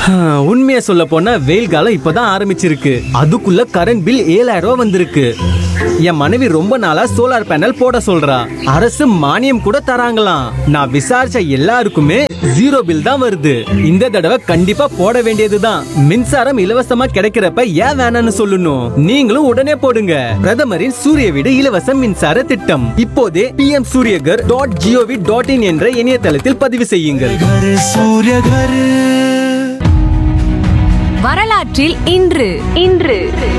உண்மையை சொல்ல போனா வெயில் காலம் இப்பதான் ஆரம்பிச்சிருக்கு அதுக்குள்ள கரண்ட் பில் ஏழாயிரம் ரூபாய் வந்திருக்கு என் மனைவி ரொம்ப நாளா சோலார் பேனல் போட சொல்றா அரசு மானியம் கூட தராங்களாம் நான் விசாரிச்ச எல்லாருக்குமே ஜீரோ பில் தான் வருது இந்த தடவை கண்டிப்பா போட வேண்டியதுதான் மின்சாரம் இலவசமா கிடைக்கிறப்ப ஏன் வேணாம்னு சொல்லணும் நீங்களும் உடனே போடுங்க பிரதமரின் சூரிய வீடு இலவச மின்சார திட்டம் இப்போதே PM Suryaghar dot G O V dot in என்ற இணையதளத்தில் பதிவு செய்யுங்கள் घर सूर्य घर வரலாற்றில் இன்று இன்று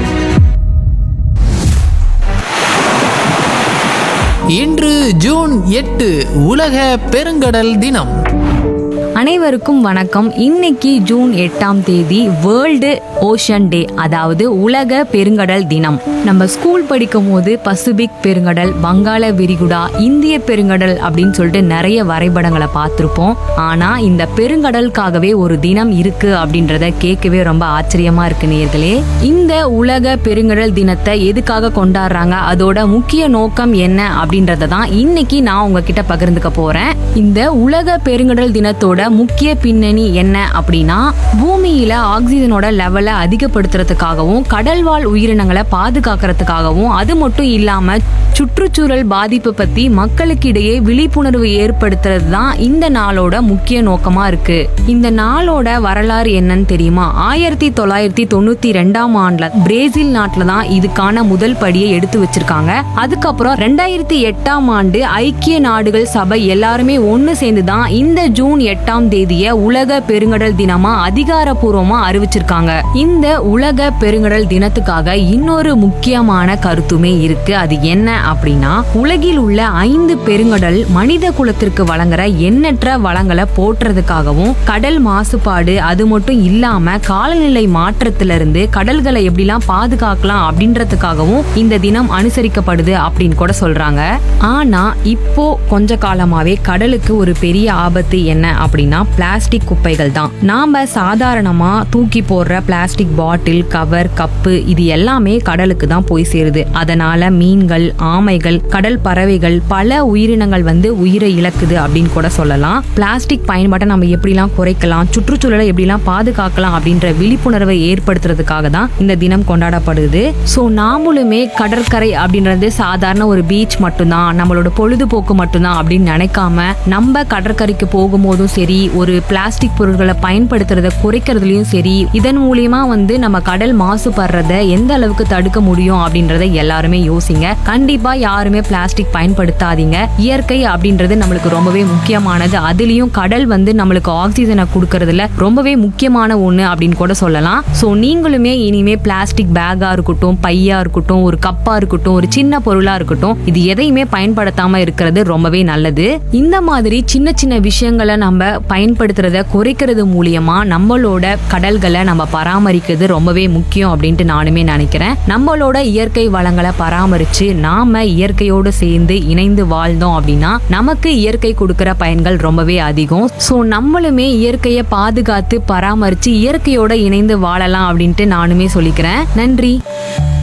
இன்று ஜூன் எட்டு உலக பெருங்கடல் தினம் அனைவருக்கும் வணக்கம் இன்னைக்கு ஜூன் எட்டாம் தேதி வேர்ல்டு ஓஷன் டே அதாவது உலக பெருங்கடல் தினம் நம்ம ஸ்கூல் படிக்கும் போது பசிபிக் பெருங்கடல் வங்காள விரிகுடா இந்திய பெருங்கடல் அப்படின்னு சொல்லிட்டு நிறைய வரைபடங்களை பார்த்துருப்போம் ஆனா இந்த பெருங்கடலுக்காகவே ஒரு தினம் இருக்கு அப்படின்றத கேட்கவே ரொம்ப ஆச்சரியமா இருக்கு நேர்களே இந்த உலக பெருங்கடல் தினத்தை எதுக்காக கொண்டாடுறாங்க அதோட முக்கிய நோக்கம் என்ன அப்படின்றத தான் இன்னைக்கு நான் உங்ககிட்ட பகிர்ந்துக்க போறேன் இந்த உலக பெருங்கடல் தினத்தோட முக்கிய பின்னணி என்ன அப்படின்னா பூமியில ஆக்சிஜனோட லெவலை அதிகப்படுத்துறதுக்காகவும் கடல்வாழ் உயிரினங்களை பாதுகாக்கிறதுக்காகவும் அது மட்டும் இல்லாம சுற்றுச்சூழல் பாதிப்பு பத்தி மக்களுக்கு இடையே விழிப்புணர்வு ஏற்படுத்துறது தான் இந்த நாளோட முக்கிய நோக்கமா இருக்கு இந்த நாளோட வரலாறு என்னன்னு தெரியுமா ஆயிரத்தி தொள்ளாயிரத்தி தொண்ணூத்தி ரெண்டாம் ஆண்டுல பிரேசில் நாட்டுல தான் இதுக்கான முதல் படியை எடுத்து வச்சிருக்காங்க அதுக்கப்புறம் ரெண்டாயிரத்தி எட்டாம் ஆண்டு ஐக்கிய நாடுகள் சபை எல்லாருமே ஒண்ணு சேர்ந்து தான் இந்த ஜூன் எட்டாம் தேதிய உலக பெருங்கடல் தினமா அதிகாரப்பூர்வமா அறிவிச்சிருக்காங்க இந்த உலக பெருங்கடல் தினத்துக்காக இன்னொரு முக்கியமான கருத்துமே இருக்கு அது என்ன அப்படின்னா உலகில் உள்ள ஐந்து பெருங்கடல் மனித குலத்திற்கு வழங்குற எண்ணற்ற வளங்களை போற்றுறதுக்காகவும் கடல் மாசுபாடு அது மட்டும் இல்லாம காலநிலை மாற்றத்திலிருந்து கடல்களை எப்படிலாம் பாதுகாக்கலாம் அப்படின்றதுக்காகவும் இந்த தினம் அனுசரிக்கப்படுது அப்படின்னு கூட சொல்றாங்க ஆனா இப்போ கொஞ்ச காலமாவே கடலுக்கு ஒரு பெரிய ஆபத்து என்ன அப்படின்னா பிளாஸ்டிக் குப்பைகள் தான் நாம சாதாரணமா தூக்கி போடுற பிளாஸ்டிக் பாட்டில் கவர் கப்பு இது எல்லாமே கடலுக்கு தான் போய் சேருது அதனால மீன்கள் ஆமைகள் கடல் பறவைகள் பல உயிரினங்கள் வந்து உயிரை இழக்குது அப்படின்னு கூட சொல்லலாம் பிளாஸ்டிக் பயன்பாட்டை நம்ம எப்படிலாம் குறைக்கலாம் சுற்றுச்சூழலை எப்படிலாம் பாதுகாக்கலாம் அப்படின்ற விழிப்புணர்வை ஏற்படுத்துறதுக்காக தான் இந்த தினம் கொண்டாடப்படுது ஸோ நாமளுமே கடற்கரை அப்படின்றது சாதாரண ஒரு பீச் மட்டும்தான் நம்மளோட பொழுதுபோக்கு மட்டும்தான் அப்படின்னு நினைக்காம நம்ம கடற்கரைக்கு போகும்போதும் சரி ஒரு பிளாஸ்டிக் பொருட்களை பயன்படுத்துறத குறைக்கிறதுலயும் சரி இதன் மூலியமா வந்து நம்ம கடல் மாசுபடுறத எந்த அளவுக்கு தடுக்க முடியும் அப்படின்றத எல்லாருமே யோசிங்க கண்டிப்பா யாருமே பிளாஸ்டிக் பயன்படுத்தாதீங்க இயற்கை அப்படின்றது நம்மளுக்கு ரொம்பவே முக்கியமானது அதுலயும் கடல் வந்து நம்மளுக்கு ஆக்சிஜனை கொடுக்கறதுல ரொம்பவே முக்கியமான ஒண்ணு அப்படின்னு கூட சொல்லலாம் சோ நீங்களுமே இனிமே பிளாஸ்டிக் பேக்கா இருக்கட்டும் பையா இருக்கட்டும் ஒரு கப்பா இருக்கட்டும் ஒரு சின்ன பொருளா இருக்கட்டும் இது எதையுமே பயன்படுத்தாம இருக்கிறது ரொம்பவே நல்லது இந்த மாதிரி சின்ன சின்ன விஷயங்களை நம்ம பயன்படுத்துறத குறைக்கிறது மூலியமா நம்மளோட கடல்களை நம்ம பராமரிக்கிறது ரொம்பவே முக்கியம் அப்படின்ட்டு நானுமே நினைக்கிறேன் நம்மளோட இயற்கை வளங்களை பராமரிச்சு நாம இயற்கையோடு சேர்ந்து இணைந்து வாழ்ந்தோம் அப்படின்னா நமக்கு இயற்கை கொடுக்கிற பயன்கள் ரொம்பவே அதிகம் ஸோ நம்மளுமே இயற்கையை பாதுகாத்து பராமரிச்சு இயற்கையோட இணைந்து வாழலாம் அப்படின்ட்டு நானுமே சொல்லிக்கிறேன் நன்றி